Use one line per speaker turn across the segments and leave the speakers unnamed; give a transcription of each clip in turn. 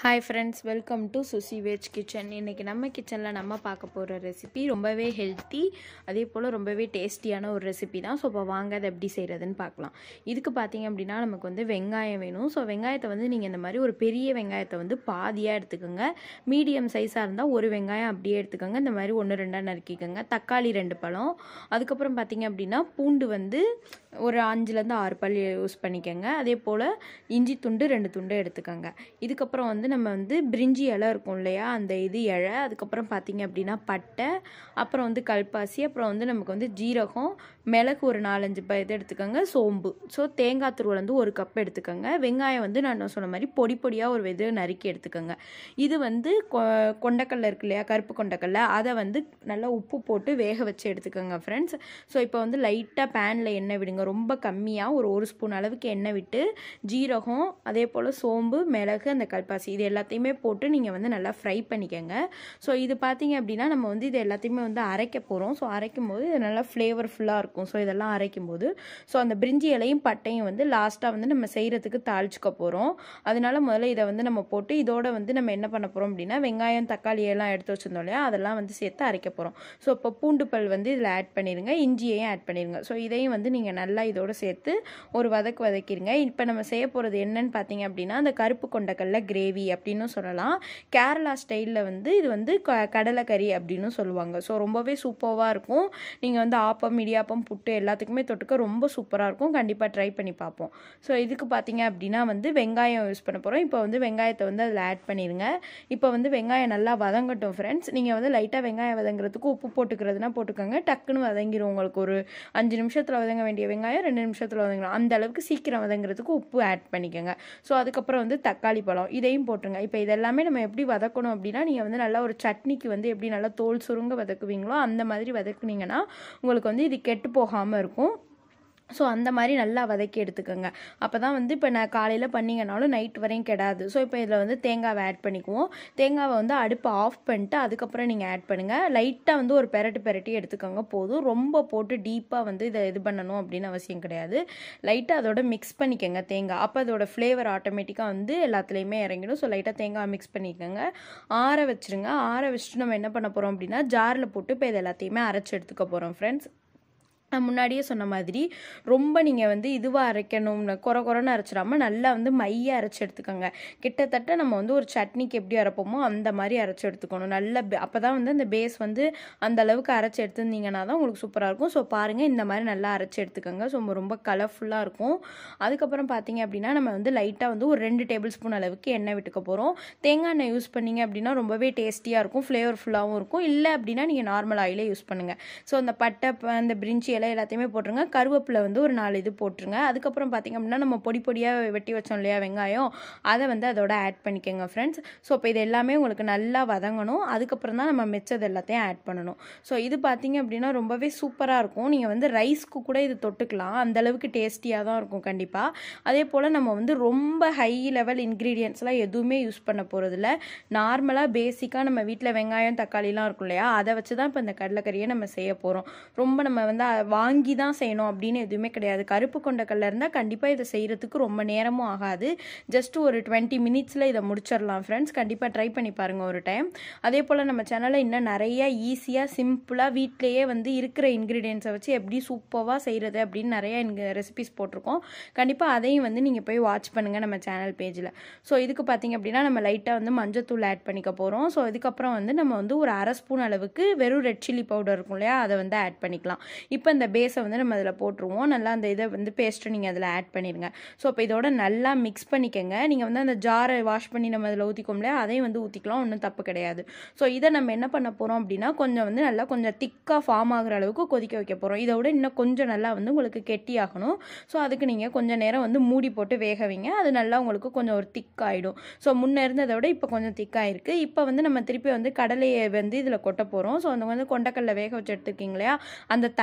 hi friends welcome to Suchi veg kitchen இன்றைக்கி நம்ம கிச்சனில் நம்ம பார்க்க போகிற ரெசிபி ரொம்பவே ஹெல்த்தி அதே போல் ரொம்பவே டேஸ்டியான ஒரு ரெசிபி தான் ஸோ இப்போ வாங்க அதை எப்படி செய்கிறதுன்னு பார்க்கலாம் இதுக்கு பார்த்தீங்க அப்படின்னா நமக்கு வந்து வெங்காயம் வேணும் ஸோ வெங்காயத்தை வந்து நீங்கள் இந்த மாதிரி ஒரு பெரிய வெங்காயத்தை வந்து பாதியாக எடுத்துக்கோங்க மீடியம் சைஸாக இருந்தால் ஒரு வெங்காயம் அப்படியே எடுத்துக்கோங்க இந்த மாதிரி ஒன்று ரெண்டாக நறுக்கிக்கோங்க தக்காளி ரெண்டு பழம் அதுக்கப்புறம் பார்த்தீங்க அப்படின்னா பூண்டு வந்து ஒரு அஞ்சுலேருந்து ஆறு பல் யூஸ் பண்ணிக்கோங்க அதே போல் இஞ்சி துண்டு ரெண்டு துண்டு எடுத்துக்கோங்க இதுக்கப்புறம் வந்து நம்ம வந்து பிரிஞ்சி இலை இருக்கும் இல்லையா அந்த இது இலை அதுக்கப்புறம் பார்த்தீங்க அப்படின்னா பட்டை அப்புறம் வந்து கல்பாசி அப்புறம் வந்து நமக்கு வந்து ஜீரகம் மிளகு ஒரு நாலஞ்சு ப இது எடுத்துக்கோங்க சோம்பு ஸோ தேங்காய் துருவல் வந்து ஒரு கப் எடுத்துக்கோங்க வெங்காயம் வந்து நான் சொன்ன மாதிரி பொடி பொடியாக ஒரு இது நறுக்கி எடுத்துக்கோங்க இது வந்து கொ கொண்டக்கடலை இருக்கு இல்லையா கருப்பு கொண்டக்கடலை அதை வந்து நல்லா உப்பு போட்டு வேக வச்சு எடுத்துக்கோங்க ஃப்ரெண்ட்ஸ் ஸோ இப்போ வந்து லைட்டாக பேனில் எண்ணெய் விடுங்க ரொம்ப கம்மியாக ஒரு ஒரு ஸ்பூன் அளவுக்கு எண்ணெய் விட்டு ஜீரகம் அதே போல் சோம்பு மிளகு அந்த கல்பாசி இது எல்லாத்தையுமே போட்டு நீங்கள் வந்து நல்லா ஃப்ரை பண்ணிக்கோங்க ஸோ இது பார்த்தீங்க அப்படின்னா நம்ம வந்து இது எல்லாத்தையுமே வந்து அரைக்க போகிறோம் ஸோ அரைக்கும் போது இது நல்லா ஃப்ளேவர்ஃபுல்லாக இருக்கும் ஸோ இதெல்லாம் அரைக்கும் போது ஸோ அந்த பிரிஞ்சி இலையும் பட்டையும் வந்து லாஸ்ட்டாக வந்து நம்ம செய்கிறதுக்கு தாளிச்சுக்க போகிறோம் அதனால முதல்ல இதை வந்து நம்ம போட்டு இதோட வந்து நம்ம என்ன பண்ண போகிறோம் அப்படின்னா வெங்காயம் தக்காளி எல்லாம் எடுத்து வச்சுருந்தோம் இல்லையா அதெல்லாம் வந்து சேர்த்து அரைக்க போகிறோம் ஸோ இப்போ பூண்டு பல் வந்து இதில் ஆட் பண்ணிடுங்க இஞ்சியையும் ஆட் பண்ணிடுங்க ஸோ இதையும் வந்து நீங்கள் நல்லா இதோட சேர்த்து ஒரு வதக்கு வதக்கிடுங்க இப்போ நம்ம செய்ய போகிறது என்னன்னு பார்த்தீங்க அப்படின்னா அந்த கருப்பு கொண்டக்கடல கிரேவி அப்படின்னு சொல்லலாம் கேரளா ஸ்டைலில் வந்து இது வந்து க கடலைக்கறி அப்படின்னு சொல்லுவாங்க ஸோ ரொம்பவே சூப்பராக இருக்கும் நீங்கள் வந்து ஆப்பம் இடியாப்பம் புட்டு எல்லாத்துக்குமே தொட்டுக்க ரொம்ப சூப்பராக இருக்கும் கண்டிப்பாக ட்ரை பண்ணி பார்ப்போம் ஸோ இதுக்கு பார்த்தீங்க அப்படின்னா வந்து வெங்காயம் யூஸ் பண்ண போகிறோம் இப்போ வந்து வெங்காயத்தை வந்து அதில் ஆட் பண்ணிடுங்க இப்போ வந்து வெங்காயம் நல்லா வதங்கட்டும் ஃப்ரெண்ட்ஸ் நீங்கள் வந்து லைட்டாக வெங்காயம் வதங்குறதுக்கு உப்பு போட்டுக்கிறதுனா போட்டுக்கோங்க டக்குன்னு வதங்கிடும் உங்களுக்கு ஒரு அஞ்சு நிமிஷத்தில் வதங்க வேண்டிய வெங்காயம் ரெண்டு நிமிஷத்தில் வதங்கலாம் அந்த அளவுக்கு சீக்கிரம் வதங்குறதுக்கு உப்பு ஆட் பண்ணிக்கோங்க ஸோ அதுக்கப்புறம் வந்து தக்காளி பழம் இதையும் போட்டுருங்க இப்போ இதெல்லாமே நம்ம எப்படி வதக்கணும் அப்படின்னா நீங்கள் வந்து நல்லா ஒரு சட்னிக்கு வந்து எப்படி நல்லா தோல் சுருங்க வதக்குவீங்களோ அந்த மாதிரி வதக்குனீங்கன்னா உங்களுக்கு வந்து இது கெட்டு போகாமல் இருக்கும் ஸோ அந்த மாதிரி நல்லா வதக்கி எடுத்துக்கோங்க அப்போ தான் வந்து இப்போ நான் காலையில் பண்ணிங்கனாலும் நைட் வரையும் கெடாது ஸோ இப்போ இதில் வந்து தேங்காவை ஆட் பண்ணிக்குவோம் தேங்காவை வந்து அடுப்பை ஆஃப் பண்ணிட்டு அதுக்கப்புறம் நீங்கள் ஆட் பண்ணுங்கள் லைட்டாக வந்து ஒரு பெரட்டு பெரட்டி எடுத்துக்கோங்க போதும் ரொம்ப போட்டு டீப்பாக வந்து இதை இது பண்ணணும் அப்படின்னு அவசியம் கிடையாது லைட்டாக அதோட மிக்ஸ் பண்ணிக்கோங்க தேங்காய் அப்போ அதோட ஃப்ளேவர் ஆட்டோமேட்டிக்காக வந்து எல்லாத்துலேயுமே இறங்கிடும் ஸோ லைட்டாக தேங்காய் மிக்ஸ் பண்ணிக்கோங்க ஆற வச்சுருங்க ஆற வச்சுட்டு நம்ம என்ன பண்ண போகிறோம் அப்படின்னா ஜாரில் போட்டு இப்போ இது எல்லாத்தையுமே அரைச்சி எடுத்துக்க போகிறோம் ஃப்ரெண்ட்ஸ் நான் முன்னாடியே சொன்ன மாதிரி ரொம்ப நீங்கள் வந்து இதுவாக அரைக்கணும்னு குறை குறைன்னு அரைச்சிடாமல் நல்லா வந்து மைய அரைச்சி எடுத்துக்கோங்க கிட்டத்தட்ட நம்ம வந்து ஒரு சட்னிக்கு எப்படி அரைப்போமோ அந்த மாதிரி அரைச்சி எடுத்துக்கணும் நல்ல அப்போ தான் வந்து அந்த பேஸ் வந்து அந்த அளவுக்கு அரைச்சி எடுத்துருந்தீங்கன்னா தான் உங்களுக்கு சூப்பராக இருக்கும் ஸோ பாருங்கள் இந்த மாதிரி நல்லா அரைச்சி எடுத்துக்கோங்க ஸோ ரொம்ப கலர்ஃபுல்லாக இருக்கும் அதுக்கப்புறம் பார்த்தீங்க அப்படின்னா நம்ம வந்து லைட்டாக வந்து ஒரு ரெண்டு டேபிள் ஸ்பூன் அளவுக்கு எண்ணெய் விட்டுக்க போகிறோம் தேங்காய் எண்ணெய் யூஸ் பண்ணிங்க அப்படின்னா ரொம்பவே டேஸ்டியாக இருக்கும் ஃப்ளேவர்ஃபுல்லாகவும் இருக்கும் இல்லை அப்படின்னா நீங்கள் நார்மல் ஆயிலே யூஸ் பண்ணுங்கள் ஸோ அந்த பட்டை அந்த பிரிஞ்சி இலை எல்லாத்தையுமே போட்டுருங்க கருவேப்பிலை வந்து ஒரு நாலு இது போட்டுருங்க அதுக்கப்புறம் பார்த்திங்க அப்படின்னா நம்ம பொடி பொடியாக வெட்டி வச்சோம் இல்லையா வெங்காயம் அதை வந்து அதோட ஆட் பண்ணிக்கோங்க ஃப்ரெண்ட்ஸ் ஸோ இப்போ இது எல்லாமே உங்களுக்கு நல்லா வதங்கணும் அதுக்கப்புறம் தான் நம்ம மிச்சது எல்லாத்தையும் ஆட் பண்ணணும் ஸோ இது பார்த்திங்க அப்படின்னா ரொம்பவே சூப்பராக இருக்கும் நீங்கள் வந்து ரைஸ்க்கு கூட இது தொட்டுக்கலாம் அந்தளவுக்கு டேஸ்டியாக தான் இருக்கும் கண்டிப்பாக அதே போல் நம்ம வந்து ரொம்ப ஹை லெவல் இன்க்ரீடியன்ஸ்லாம் எதுவுமே யூஸ் பண்ண போகிறதில்ல நார்மலாக பேசிக்காக நம்ம வீட்டில் வெங்காயம் தக்காளிலாம் இருக்கும் இல்லையா அதை வச்சு தான் இப்போ இந்த கடலைக்கறியை நம்ம செய்ய போகிறோம் ரொம்ப நம்ம வந்து வாங்கி தான் செய்யணும் அப்படின்னு எதுவுமே கிடையாது கருப்பு கொண்ட கல்ல இருந்தால் கண்டிப்பாக இதை செய்கிறதுக்கு ரொம்ப நேரமும் ஆகாது ஜஸ்ட் ஒரு டுவெண்ட்டி மினிட்ஸில் இதை முடிச்சிடலாம் ஃப்ரெண்ட்ஸ் கண்டிப்பாக ட்ரை பண்ணி பாருங்கள் ஒரு டைம் அதே போல் நம்ம சேனலில் இன்னும் நிறைய ஈஸியாக சிம்பிளாக வீட்டிலேயே வந்து இருக்கிற இன்க்ரீடியன்ஸை வச்சு எப்படி சூப்பராக செய்கிறது அப்படின்னு நிறைய எனக்கு ரெசிபிஸ் போட்டிருக்கோம் கண்டிப்பாக அதையும் வந்து நீங்கள் போய் வாட்ச் பண்ணுங்கள் நம்ம சேனல் பேஜில் ஸோ இதுக்கு பார்த்தீங்க அப்படின்னா நம்ம லைட்டாக வந்து மஞ்சத்தூள் ஆட் பண்ணிக்க போகிறோம் ஸோ இதுக்கப்புறம் வந்து நம்ம வந்து ஒரு அரை ஸ்பூன் அளவுக்கு வெறும் ரெட் சில்லி பவுடர் இருக்கும் இல்லையா அதை வந்து ஆட் பண்ணிக்கலாம் இப்போ இந்த பேஸை வந்து நம்ம அதில் போட்டுருவோம் நல்லா அந்த இதை வந்து பேஸ்ட்டை நீங்கள் அதில் ஆட் பண்ணிடுங்க ஸோ இப்போ இதோட நல்லா மிக்ஸ் பண்ணிக்கோங்க நீங்கள் வந்து அந்த ஜாரை வாஷ் பண்ணி நம்ம அதில் ஊற்றிக்கோம் இல்லையா அதையும் வந்து ஊற்றிக்கலாம் ஒன்றும் தப்பு கிடையாது ஸோ இதை நம்ம என்ன பண்ண போகிறோம் அப்படின்னா கொஞ்சம் வந்து நல்லா கொஞ்சம் திக்காக ஃபார்ம் ஆகிற அளவுக்கு கொதிக்க வைக்க போகிறோம் இதை விட இன்னும் கொஞ்சம் நல்லா வந்து உங்களுக்கு கெட்டி ஆகணும் ஸோ அதுக்கு நீங்கள் கொஞ்சம் நேரம் வந்து மூடி போட்டு வேக வைங்க அது நல்லா உங்களுக்கு கொஞ்சம் ஒரு திக் ஆகிடும் ஸோ முன்னே இருந்ததை விட இப்போ கொஞ்சம் திக்காக இருக்குது இப்போ வந்து நம்ம திருப்பி வந்து கடலையை வந்து இதில் கொட்ட போகிறோம் ஸோ அந்த வந்து கொண்டக்கடலை வேக வச்சு எடுத்துருக்கீங்க இல்லையா அந்த தண்ணியோடைய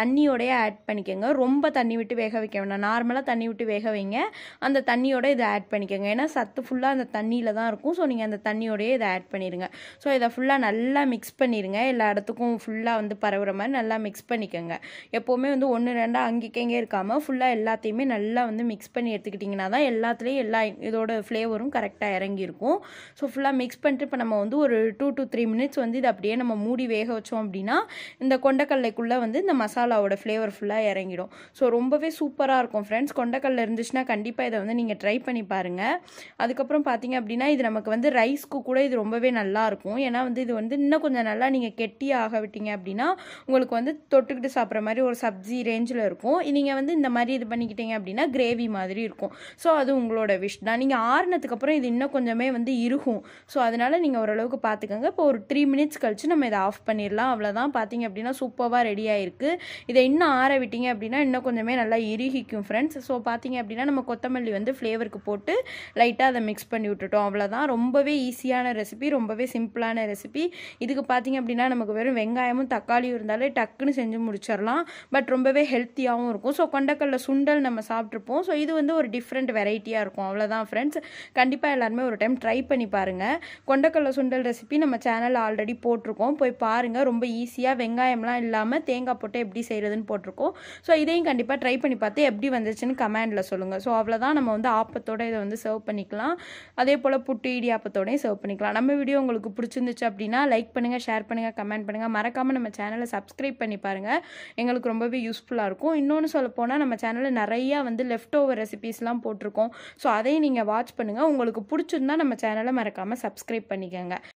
தண்ணியோடய ஆட் பண்ணிக்கோங்க ரொம்ப தண்ணி விட்டு வேக வைக்க வேண்டாம் நார்மலாக தண்ணி விட்டு வேக வைங்க அந்த தண்ணியோட இதை ஆட் பண்ணிக்கோங்க ஏன்னா சத்து ஃபுல்லாக அந்த தண்ணியில் தான் இருக்கும் ஸோ நீங்கள் அந்த தண்ணியோடய இதை ஆட் பண்ணிடுங்க ஸோ இதை ஃபுல்லாக நல்லா மிக்ஸ் பண்ணிடுங்க எல்லா இடத்துக்கும் ஃபுல்லாக வந்து பரவுற மாதிரி நல்லா மிக்ஸ் பண்ணிக்கோங்க எப்போவுமே வந்து ஒன்று ரெண்டாக அங்கிக்கங்க இருக்காமல் ஃபுல்லாக எல்லாத்தையுமே நல்லா வந்து மிக்ஸ் பண்ணி எடுத்துக்கிட்டிங்கன்னா தான் எல்லாத்துலேயும் எல்லா இதோட ஃப்ளேவரும் கரெக்டாக இறங்கியிருக்கும் ஸோ ஃபுல்லாக மிக்ஸ் பண்ணிட்டு இப்போ நம்ம வந்து ஒரு டூ டு த்ரீ மினிட்ஸ் வந்து இது அப்படியே நம்ம மூடி வேக வச்சோம் அப்படின்னா இந்த கொண்டக்கல்லைக்குள்ளே வந்து இந்த மசாலாவோட ஃப்ளேவர் ஃபுல்லாக இறங்கிடும் ஸோ ரொம்பவே சூப்பராக இருக்கும் ஃப்ரெண்ட்ஸ் கொண்டக்கல்ல இருந்துச்சுன்னா கண்டிப்பாக இதை வந்து நீங்கள் ட்ரை பண்ணி பாருங்கள் அதுக்கப்புறம் பார்த்தீங்க அப்படின்னா இது நமக்கு வந்து ரைஸ்க்கு கூட இது ரொம்பவே நல்லா இருக்கும் ஏன்னா வந்து இது வந்து இன்னும் கொஞ்சம் நல்லா நீங்கள் கெட்டியாக ஆக விட்டீங்க அப்படின்னா உங்களுக்கு வந்து தொட்டுக்கிட்டு சாப்பிட்ற மாதிரி ஒரு சப்ஜி ரேஞ்சில் இருக்கும் நீங்கள் வந்து இந்த மாதிரி இது பண்ணிக்கிட்டீங்க அப்படின்னா கிரேவி மாதிரி இருக்கும் ஸோ அது உங்களோட விஷ் தான் நீங்கள் ஆறுனதுக்கு அப்புறம் இது இன்னும் கொஞ்சமே வந்து இருக்கும் ஸோ அதனால நீங்கள் ஓரளவுக்கு பார்த்துக்கோங்க இப்போ ஒரு த்ரீ மினிட்ஸ் கழிச்சு நம்ம இதை ஆஃப் பண்ணிடலாம் அவ்வளோதான் பார்த்தீங்க அப்படின்னா சூப்பராக ரெடி ஆயிருக்கு இதை இன்னும் ஆற விட்டீங்க அப்படின்னா இன்னும் கொஞ்சமே நல்லா இறுகிக்கும் ஃப்ரெண்ட்ஸ் ஸோ பார்த்தீங்க அப்படின்னா நம்ம கொத்தமல்லி வந்து ஃப்ளேவருக்கு போட்டு லைட்டாக அதை மிக்ஸ் பண்ணி விட்டுட்டோம் அவ்வளோதான் ரொம்பவே ஈஸியான ரெசிபி ரொம்பவே சிம்பிளான ரெசிபி இதுக்கு பார்த்தீங்க அப்படின்னா நமக்கு வெறும் வெங்காயமும் தக்காளியும் இருந்தாலே டக்குன்னு செஞ்சு முடிச்சிடலாம் பட் ரொம்பவே ஹெல்த்தியாகவும் இருக்கும் ஸோ கொண்டக்கல்ல சுண்டல் நம்ம சாப்பிட்ருப்போம் ஸோ இது வந்து ஒரு டிஃப்ரெண்ட் வெரைட்டியாக இருக்கும் அவ்வளோதான் ஃப்ரெண்ட்ஸ் கண்டிப்பாக எல்லாருமே ஒரு டைம் ட்ரை பண்ணி பாருங்கள் கொண்டக்கல்ல சுண்டல் ரெசிபி நம்ம சேனலில் ஆல்ரெடி போட்டிருக்கோம் போய் பாருங்கள் ரொம்ப ஈஸியாக வெங்காயம்லாம் இல்லாமல் தேங்காய் போட்டு எப்படி செய்கிறதுன்னு போட்டிருக்கோம் ஸோ இதையும் கண்டிப்பாக ட்ரை பண்ணி பார்த்து எப்படி வந்துச்சுன்னு கமெண்டில் சொல்லுங்கள் ஸோ அவ்வளோதான் நம்ம வந்து ஆப்பத்தோட இதை வந்து சர்வ் பண்ணிக்கலாம் அதே போல் புட்டு இடியாப்பத்தோடையும் சர்வ் பண்ணிக்கலாம் நம்ம வீடியோ உங்களுக்கு பிடிச்சிருந்துச்சு அப்படின்னா லைக் பண்ணுங்கள் ஷேர் பண்ணுங்கள் கமெண்ட் பண்ணுங்கள் மறக்காமல் நம்ம சேனலை சப்ஸ்கிரைப் பண்ணி பாருங்கள் எங்களுக்கு ரொம்பவே யூஸ்ஃபுல்லாக இருக்கும் இன்னொன்று சொல்ல போனால் நம்ம சேனலில் நிறையா வந்து லெஃப்ட் ஓவர் ரெசிபீஸ்லாம் போட்டிருக்கோம் ஸோ அதையும் நீங்கள் வாட்ச் பண்ணுங்கள் உங்களுக்கு பிடிச்சிருந்தா நம்ம சேனலை மறக்காமல் சப்ஸ்கிரைப் பண்ணிக்கோங்க